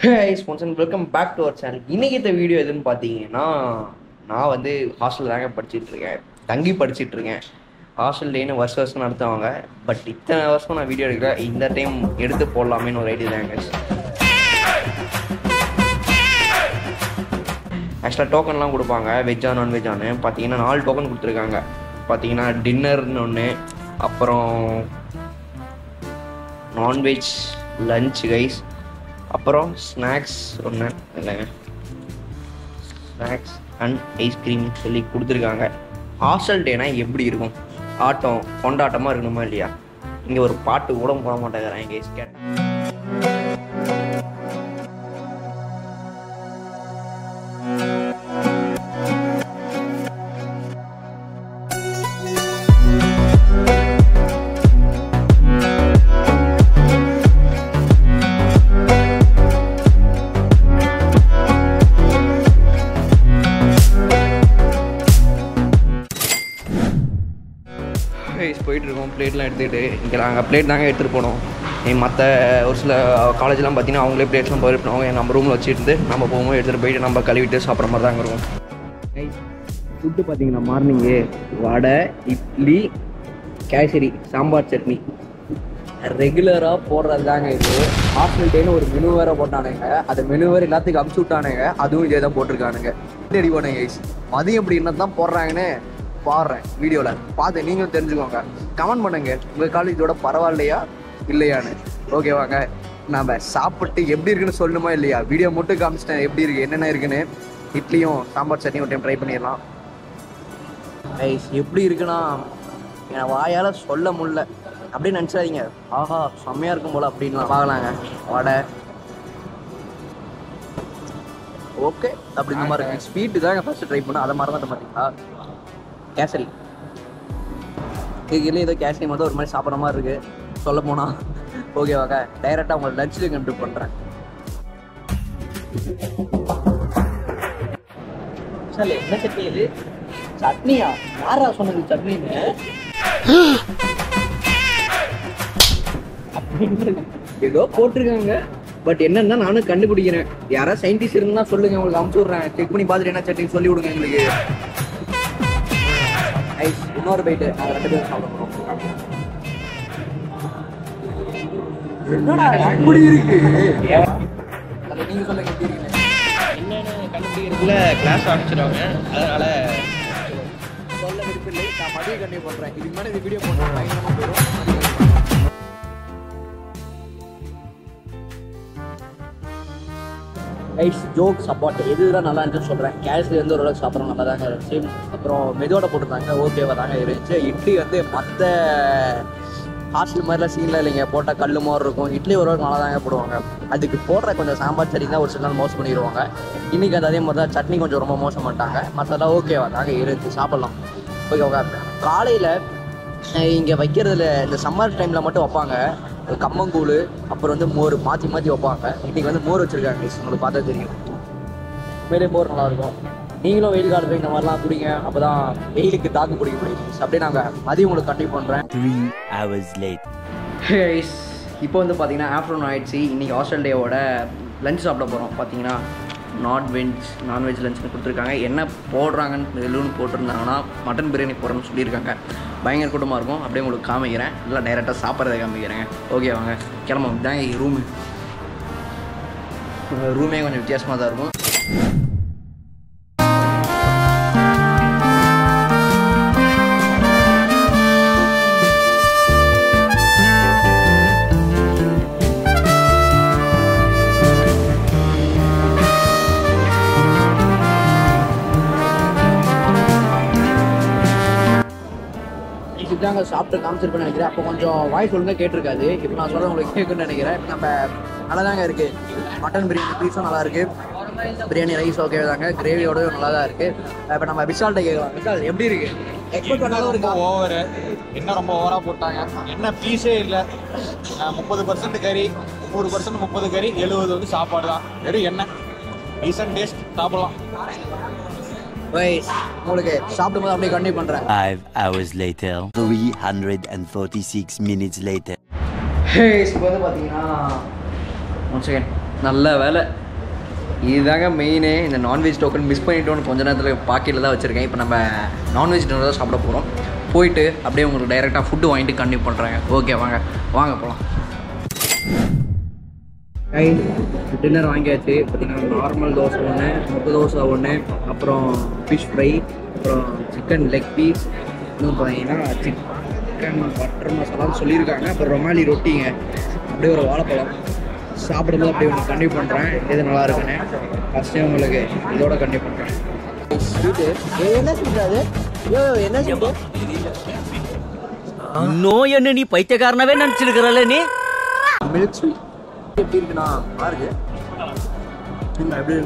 Hey sponsor welcome back to our channel இன்னைக்கு இந்த video எதுன்னு பார்த்தீங்கன்னா நான் வந்து ஹாஸ்டல் தாங்க படிச்சுட்டு இருக்கேன் தங்கி படிச்சுட்டு இருக்கேன் ஹாஸ்டல் டேன்னு வருஷம் வருஷம் நடத்துவாங்க பட் இத்தனை வருஷம் நான் வீடியோ எடுக்கல இந்த டைம் எடுத்து போடலாமேன்னு ஒரு ஐடியா தாங்க ஆக்சுவலாக டோக்கன்லாம் கொடுப்பாங்க வெஜ்ஜா நான்வெஜ்ஜானு பார்த்தீங்கன்னா நாலு டோக்கன் கொடுத்துருக்காங்க பார்த்தீங்கன்னா டின்னர்னு ஒன்று அப்புறம் நான்வெஜ் லஞ்ச் கைஸ் அப்புறம் ஸ்நாக்ஸ் ஒன்று இல்லைங்க ஸ்நாக்ஸ் அண்ட் ஐஸ்கிரீம் சொல்லி கொடுத்துருக்காங்க ஹாஸ்டல் டேனா எப்படி இருக்கும் ஆட்டம் கொண்டாட்டமாக இருக்கணுமா இல்லையா இங்கே ஒரு பாட்டு கூட போட மாட்டேங்கிறாங்க கைஸ் கேட்டேன் கைஸ் போயிட்டு இருக்கோம் பிளேட்லாம் எடுத்துக்கிட்டு இங்கே நாங்கள் பிளேட் தாங்க எடுத்துகிட்டு போனோம் மற்ற ஒரு சில காலேஜ்லாம் பார்த்தீங்கன்னா அவங்களே பிளேட்ஸ்லாம் போய் பண்ணுவாங்க நம்ம ரூமில் வச்சுட்டு நம்ம போகும்போது எடுத்துகிட்டு போயிட்டு நம்ம கழுவிட்டு சாப்பிட்ற மாதிரி தாங்க இருக்கும் ஃபுட்டு பார்த்தீங்கன்னா மார்னிங்கு வடை இட்லி கேசரி சாம்பார் சட்னி ரெகுலராக போடுறது தாங்க இது ஹாஸ்டல் டேன்னு ஒரு மெனு வேற போட்டானுங்க அந்த மெனு வேறு எல்லாத்துக்கும் அமுச்சு விட்டானுங்க அதுவும் இதே தான் போட்டிருக்கானுங்க தேடி போனேங்க கைஸ் மதியம் இப்படி என்ன தான் போடுறாங்கன்னு பாடுறேன் வீடியோவில் பார்த்து நீங்களும் தெரிஞ்சுக்கோங்க கமெண்ட் பண்ணுங்க உங்கள் காலேஜோட பரவாயில்லையா இல்லையான்னு ஓகேவாங்க நம்ம சாப்பிட்டு எப்படி இருக்குன்னு சொல்லணுமா இல்லையா வீடியோ மட்டும் காமிச்சிட்டேன் எப்படி இருக்கு என்னென்ன இருக்குன்னு இட்லியும் சாம்பார் சட்னி ஒரு டைம் ட்ரை பண்ணிடலாம் ஐஸ் எப்படி இருக்குன்னா என் வாயால் சொல்ல முடியல அப்படியே நினச்சாதீங்க ஆஹா செம்மையாக இருக்கும் போல அப்படின்லாம் பார்க்கலாங்க வடை ஓகே அப்படி இந்த மாதிரி இருக்கு ஸ்வீட்டு தாங்க ஃபர்ஸ்ட் ட்ரை பண்ண அதை மாதிரி தான் பார்த்தீங்களா கேசரி இதுல ஏதோ கேசரி மட்டும் ஒரு மாதிரி சாப்பிட்ற மாதிரி இருக்கு சொல்ல போனா ஓகேவாங்க டைரெக்டாக உங்களை லஞ்சில் கண்டிப்பாக பண்ணுறேன் சார் என்ன சட்னி இது சட்னியா யாரா சொன்னது சட்னின்னு ஏதோ போட்டிருக்காங்க பட் என்னன்னா நானும் கண்டுபிடிக்கிறேன் யாராவது சயின்டிஸ்ட் இருந்தா சொல்லுங்க உங்களுக்கு அமுச்சு விட்றேன் செக் பண்ணி பார்த்துட்டு என்ன சட்னி சொல்லி விடுங்க எங்களுக்கு ஐஸ் இன்னொரு பைட்டு நாங்கள் ரெண்டு பேரும் சாப்பிட போகிறோம் என்னடா இப்படி இருக்கு அதை நீங்க சொல்லுங்க எப்படி இருக்கு என்னன்னு கண்டுபிடிக்கிறதுக்குள்ள கிளாஸ் ஆரம்பிச்சிடுவாங்க அதனால சொல்ல விருப்பமில்லை நான் மதியம் கண்டிப்பாக பண்ணுறேன் இதுக்கு மேலே இந்த வீடியோ போட்டோம் பயங்கரமாக போயிடும் ரைஸ் ஜோக் சப்பாட் எது தான் நல்லா இருந்துச்சு சொல்கிறேன் கேசரி வந்து ஓரளவுக்கு சாப்பிட்றோம் நல்லா தாங்க இருந்துச்சு அப்புறம் மெதுவோட போட்டிருந்தாங்க ஓகேவா தாங்க இருந்துச்சு இட்லி வந்து மற்ற ஹாஸ்டல் மாதிரிலாம் சீனில் இல்லைங்க போட்டால் கல் மாதிரி இருக்கும் இட்லி ஓரளவுக்கு நல்லா தாங்க போடுவாங்க அதுக்கு போடுற கொஞ்சம் சாம்பார் சட்னி தான் ஒரு சில நாள் மோசம் பண்ணிடுவாங்க இன்றைக்கி அது அதே மாதிரி தான் சட்னி கொஞ்சம் ரொம்ப மோசம் பண்ணிட்டாங்க மற்றெல்லாம் ஓகேவா தாங்க இருந்துச்சு சாப்பிட்லாம் ஓகேவா காலையில் இங்கே வைக்கிறதுல இந்த சம்மர் டைமில் மட்டும் வைப்பாங்க கம்மங்கூழ் அப்புறம் வந்து மோர் மாற்றி மாற்றி வைப்பாங்க இன்றைக்கி வந்து மோர் வச்சுருக்காங்க உங்களுக்கு பார்த்தா தெரியும் மேலே மோர் நல்லா இருக்கும் நீங்களும் வெயில் காலத்தில் இந்த மாதிரிலாம் குடிங்க அப்போ தான் வெயிலுக்கு தாக்கு பிடிக்க முடியும் அப்படியே நாங்கள் மதியம் உங்களுக்கு கண்டிப்பாக பண்ணுறேன் Three hours later. ஹேஸ் இப்போ வந்து பார்த்தீங்கன்னா ஆஃப்டர்நூன் ஆயிடுச்சு இன்றைக்கி ஹாஸ்டல் டேவோட லஞ்ச் சாப்பிட போகிறோம் பார்த்தீங்கன்னா நான்வெஜ் நான்வெஜ் லஞ்ச்னு கொடுத்துருக்காங்க என்ன போடுறாங்கன்னு எல்லோரும் போட்டிருந்தாங்கன்னா மட்டன் பிரியாணி போடுறேன்னு சொல்லியிருக்காங்க பயங்கர கூட்டமாக இருக்கும் அப்படியே உங்களுக்கு காமிக்கிறேன் இல்லை டைரெக்டாக சாப்பிட்றதை காமிக்கிறேங்க ஓகே வாங்க கிளம்பும் இதாங்க ரூமு ரூமே கொஞ்சம் வித்தியாசமாக தான் இருக்கும் இதுதாங்க சாப்பிட்டு காமிச்சிருப்பேன்னு நினைக்கிறேன் அப்போ கொஞ்சம் வாய்ஸ் ஒழுங்காக கேட்டிருக்காது இப்போ நான் சொல்கிறேன் உங்களுக்கு கேட்குன்னு நினைக்கிறேன் இப்ப நம்ம நல்லா தாங்க இருக்குது மட்டன் பிரியாணி பீஸும் நல்லா இருக்குது பிரியாணி ரைஸ் ஓகே தாங்க கிரேவியோட நல்லா தான் இருக்குது இப்போ நம்ம விஷால்கிட்ட கேட்கலாம் விஷால் எப்படி இருக்கு எக்ஸ்பெக்ட் பண்ணாலும் ரொம்ப இருக்கா ஓவரு என்ன ரொம்ப ஓவரா போட்டாங்க என்ன பீஸே இல்லை முப்பது பர்சன்ட் கறி நூறு பர்சன்ட் முப்பது கறி எழுபது வந்து சாப்பாடு தான் வெறும் என்ன டீசன்ட் டேஸ்ட் சாப்பிடலாம் ரைஸ் உங்களுக்கு சாப்பிடும்போது அப்படியே கண்டினியூ பண்ணுறேன் Five hours later. 346 minutes later. ஹேஸ் இப்போ வந்து பார்த்தீங்கன்னா ஒன் செகண்ட் நல்ல வேலை இதுதாங்க மெயினே இந்த நான்வெஜ் டோக்கன் மிஸ் பண்ணிட்டோன்னு கொஞ்ச நேரத்தில் பாக்கெட்டில் தான் வச்சுருக்கேன் இப்போ நம்ம நான்வெஜ் டின்னர் தான் சாப்பிட போகிறோம் போயிட்டு அப்படியே உங்களுக்கு டைரெக்டாக ஃபுட்டு வாங்கிட்டு கண்டினியூ பண்ணுறாங்க ஓகே வாங்க வாங்க போகலாம் டின்னர் வாங்கியாச்சு பார்த்தீங்கன்னா நார்மல் தோசை ஒன்று முட்டை தோசை ஒன்று அப்புறம் ஃபிஷ் ஃப்ரை அப்புறம் சிக்கன் லெக் பீஸ் இன்னும் பார்த்தீங்கன்னா சிக்கன் பட்டர் மசாலான்னு சொல்லியிருக்காங்க அப்புறம் ரொமாலி ரொட்டிங்க அப்படியே ஒரு வாழைப்பழம் சாப்பிடும்போது அப்படியே உங்களுக்கு கண்டினியூ பண்ணுறேன் எது நல்லா இருக்குன்னு ஃபஸ்ட்டே உங்களுக்கு இதோட கண்டினியூ பண்ணுறேன் ஸ்வீட்டு என்ன ஸ்வீட் அது ஐயோ என்ன இன்னும் என்ன நீ பைத்தியக்காரனவே நினைச்சிருக்கிறல்ல நீ மில்க் ஸ்வீட் எப்படி இருக்குண்ணா பாருங்க நீங்கள் எப்படி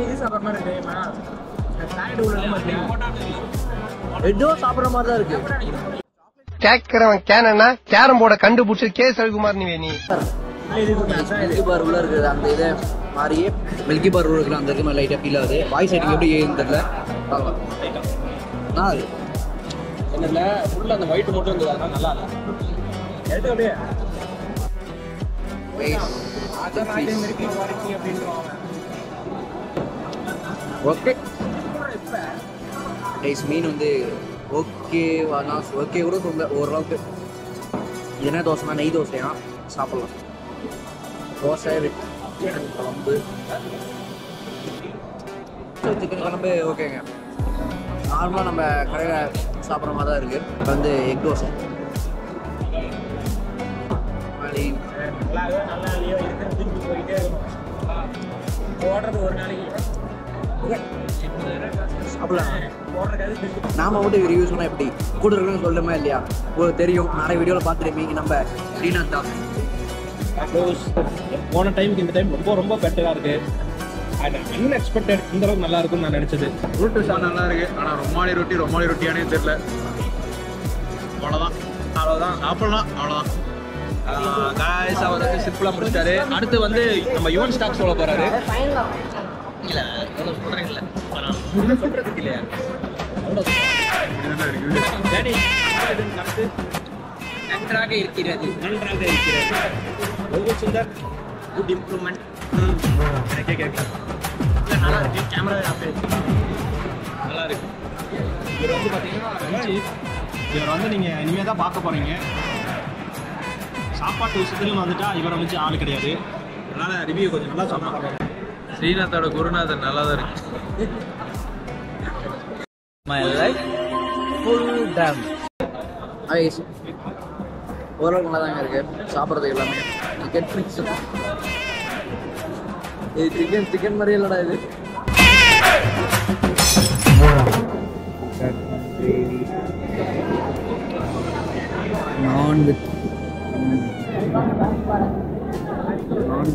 ஏதோ சாப்பிட்ற மாதிரி தான் இருக்கு கேட்கிறவன் கேனா கேரம் போர்டை கண்டுபிடிச்சு கே சவிகுமார் நீ நீ மில்கி பார் உள்ள இருக்குது அந்த இதை மாதிரியே மில்கி பார் உள்ள இருக்கிற அந்த இது லைட்டாக ஃபீல் ஆகுது வாய்ஸ் செட்டிங் எப்படி ஏன்னு தெரியல பார்க்கலாம் நான் அது என்னல ஃபுல்லா அந்த ஒயிட் மட்டும் இருந்தது அதனால நல்லா இல்ல எடுத்து அப்படியே ஓகே ரைஸ் மீன் வந்து ஓகே நான் ஓகே கூட சொல்ல ஓரளவுக்கு இது என்ன தோசைனா நெய் தோசையா சாப்பிடலாம் தோசை with chicken குழம்பு சிக்கன் குழம்பு ஓகேங்க நார்மலாக நம்ம கடையில் சாப்பிட்ற மாதிரி தான் இருக்குது இப்போ வந்து எக் தோசை மல்லி நல்லா நல்லா இல்லையோ இருக்கிற திருப்பி போயிட்டே இருக்கும் ஓடுறது ஒரு நாளைக்கு சாப்பிடலாம் நாம மட்டும் ரிவ்யூ சொன்னா எப்படி கூட இருக்கணும்னு சொல்லணுமா இல்லையா உங்களுக்கு தெரியும் நிறைய வீடியோவில் பார்த்துருப்பீங்க நம்ம ஸ்ரீநாத் தாஸ் க்ளோஸ் போன டைமுக்கு இந்த டைம் ரொம்ப ரொம்ப பெட்டரா இருக்கு அண்ட் அன்எக்ஸ்பெக்டட் இந்த அளவுக்கு நல்லா இருக்கும்னு நான் நினைச்சது ரூட்டு சார் நல்லா இருக்கு ஆனா ரொமாலி ரொட்டி ரொமாலி ரொட்டியானே தெரியல அவ்வளோதான் அவ்வளோதான் சாப்பிடலாம் அவ்வளோதான் காய்ஸ் அவர் வந்து சிம்பிளாக முடிச்சிட்டாரு அடுத்து வந்து நம்ம யுவன் ஸ்டாக் சொல்ல போறாரு இல்ல எவ்வளவு சொல்றீங்கல்ல ஒண்ணும் சொல்றதுக்கு இல்லையா டேடி, இது நடந்து நன்றாக இருக்கிறது நன்றாக இருக்கிறது ரொம்ப சுந்தர் குட் இம்ப்ரூவ்மெண்ட் எனக்கே கேட்கல இல்ல, நல்லா இருக்கு கேமரா நல்லா இருக்கு இவர் வந்து பார்த்தீங்கன்னா இவர் வந்து நீங்கள் இனிமேல் தான் பார்க்க போகிறீங்க சாப்பாட்டு விஷயத்துலையும் வந்துட்டா இவரை வச்சு ஆள் கிடையாது அதனால ரிவ்யூ கொஞ்சம் நல்லா சொன்னாங்க ஸ்ரீநாத்தோட குருநாதர் நல்லா தான் இருக்கு மை லைஃப் ஃபுல் டேம் ஐஸ் ஓரளவுக்கு நல்லா தாங்க இருக்கு சாப்பிட்றதுக்கு எல்லாமே சிக்கன் ஃபிக்ஸ் இது சிக்கன் சிக்கன் மாதிரி இல்லடா இது நான் வித் நான்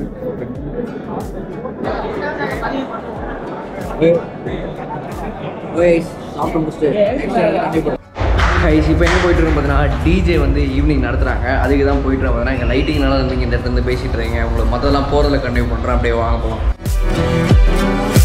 வித் சாப்பிட்டு முடிச்சுட்டு கைஸ் இப்போ எங்கே போயிட்டு இருக்கோம் பார்த்தீங்கன்னா டிஜே வந்து ஈவினிங் நடத்துகிறாங்க அதுக்கு தான் போயிட்டு இருக்கோம் பார்த்தீங்கன்னா எங்கள் லைட்டிங்னால நீங்கள் இந்த இடத்துல இருந்து பேசிட்டு இருக்கீங்க உங்களுக்கு மற்றதெல்லாம் போகிறதுல கண்டினியூ பண்ணுறேன் அப்படியே வாங்க போகலாம்